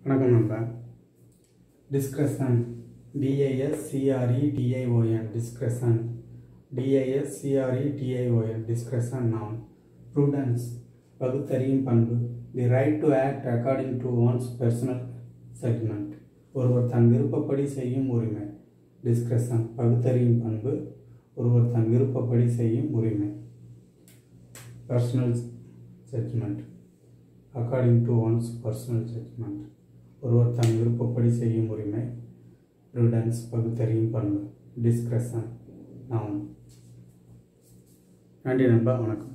வணக்கம் நண்பா discussion D I S C R E T I O N discussion D I S C R E T I O N discussion நான் ப்ரூடன்ஸ் பகுத்தறியும் பண்பு the right to act according to one's personal judgment ஒருவர் தன் விருப்பப்படி செய்யும் உரிமை டிஸ்கஷன் பகுத்தறியும் பண்பு ஒருவர் தன் விருப்பப்படி செய்யும் உரிமை personal judgment according to one's personal judgment ஒருவர் தன் விருப்பப்படி செய்யும் உரிமை ப்ரூடன்ஸ் பகுத்தறியும் பண்பு டிஸ்கஷன் நவுன் நன்றி நண்பா வணக்கம்